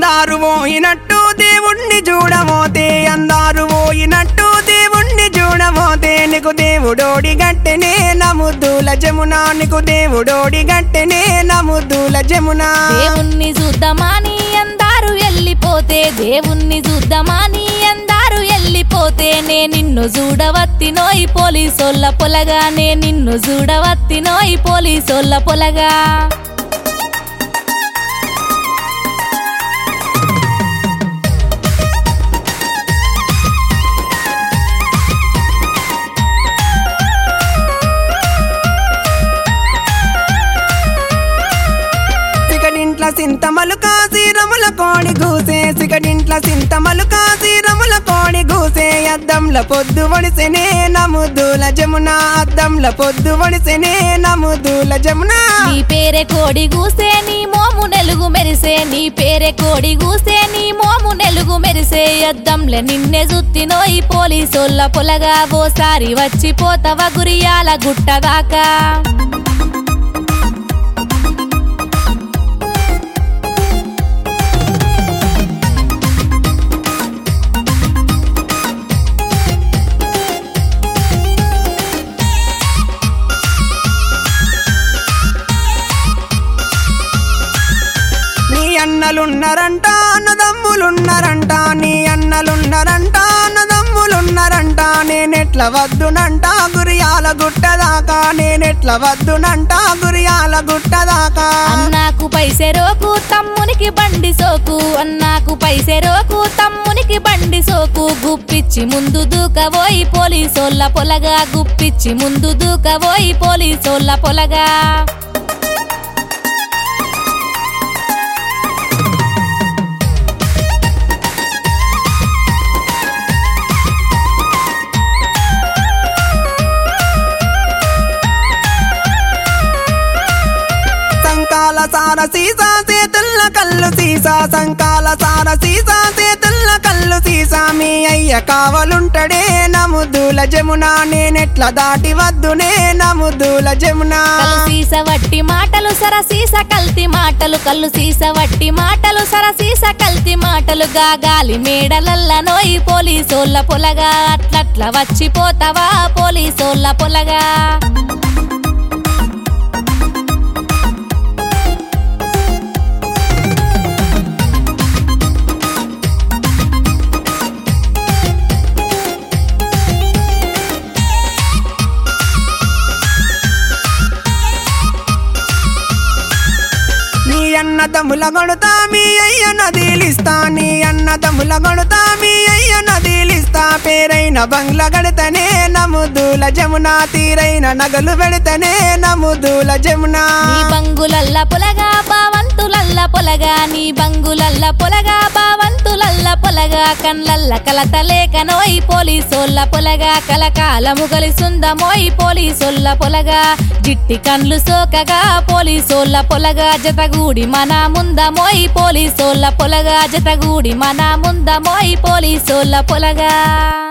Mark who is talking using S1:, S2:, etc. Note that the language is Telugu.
S1: అందారు పోయినట్టు దేవుణ్ణి చూడమోతే అందారు పోయినట్టు దేవుణ్ణి చూడమోతే నీకు దేవుడోడి గట్టెనే నముద్దుల జమున నీకు దేవుడోడి గట్టెనే నముద్దుల జమున
S2: దేవుణ్ణి చూద్దామని అందారు వెళ్ళిపోతే దేవుణ్ణి చూద్దామని అందారు వెళ్ళిపోతే నే నిన్ను చూడవత్తినోయ్ పోలీసోళ్ళ పొలగా నే నిన్ను చూడవత్తినోయ్ పోలీసోళ్ళ పొలగా
S1: సిగడింట్ల సింతమలు కాసి రముల కోడి గూసే సిగడింట్ల సింతమలు కాసి రముల కోడి గూసే అద్దంల పొద్దు వడిసెనే నముదుల జమున అద్దంల పొద్దు వడిసెనే నముదుల జమున
S2: నీ పేరే కోడి గూసే నీ మోము నెలుగు మెరిసే నీ పేరే కోడి గూసే నీ మోము నెలుగు మెరిసే అద్దంలే నిన్నే జుత్తినోయ్ పోలీసోళ్ళ పొలగా ఓసారి వచ్చిపోతవ గురియాల గుట్టదాకా
S1: నీ అన్నలున్నారంట అన్నదమ్ములున్నారంట నీ అన్నలున్నారంట అన్నదమ్ములున్నారంట నేనెట్ల వద్దునంట గురియాల గుట్టదాకా నేనెట్ల వద్దునంట గురియాల గుట్టదాకా
S2: అన్నాకు పైసెరోకు తమ్మునికి బండి సోకు అన్నాకు పైసెరోకు తమ్మునికి బండి సోకు గుప్పిచ్చి ముందు దూకబోయి పోలీసోళ్ళ పొలగా గుప్పిచ్చి ముందు దూకబోయి పోలీసోళ్ళ పొలగా
S1: సంకాల సార సీసా చేతుల్ల కళ్ళు సీసా సంకాల సార సీసా చేతుల్ల కళ్ళు సీసా మీ అయ్య కావలుంటడే నముదుల జమున నేనెట్ల దాటి వద్దునే నముదుల జమున
S2: కళ్ళు సీస వట్టి మాటలు సర సీస కల్తీ మాటలు కళ్ళు సీస వట్టి మాటలు సర సీస కల్తీ మాటలు గాగాలి మేడలల్ల నోయి పోలీసోళ్ళ పొలగా అట్లట్ల వచ్చిపోతావా పోలీసోళ్ళ పొలగా
S1: నీ అన్న తమ్ముల గొడతా మీ అయ్య నదిలిస్తా నీ అన్న తమ్ముల గొడతా మీ అయ్య నదిలిస్తా పేరైన బంగ్లా గడతనే నముదుల జమున తీరైన నగలు పెడతనే నముదుల జమున
S2: నీ బంగులల్ల పొలగా బావంతులల్ల పొలగా నీ బంగులల్ల పొలగా బావంతులల్ల పొలగా కళ్ళల్ల కలత లేకనోయ్ పోలీసోళ్ళ పొలగా కలకాలము కలిసుందమోయ్ పోలీసోళ్ళ పొలగా జిట్టి కండ్లు సోకగా పోలీసోళ్ళ పొలగా జతగూడి మన ముందమోయ్ పోలీసోళ్ళ పొలగా జతగూడి మన ముందమోయ్ పోలీసోళ్ళ పొలగా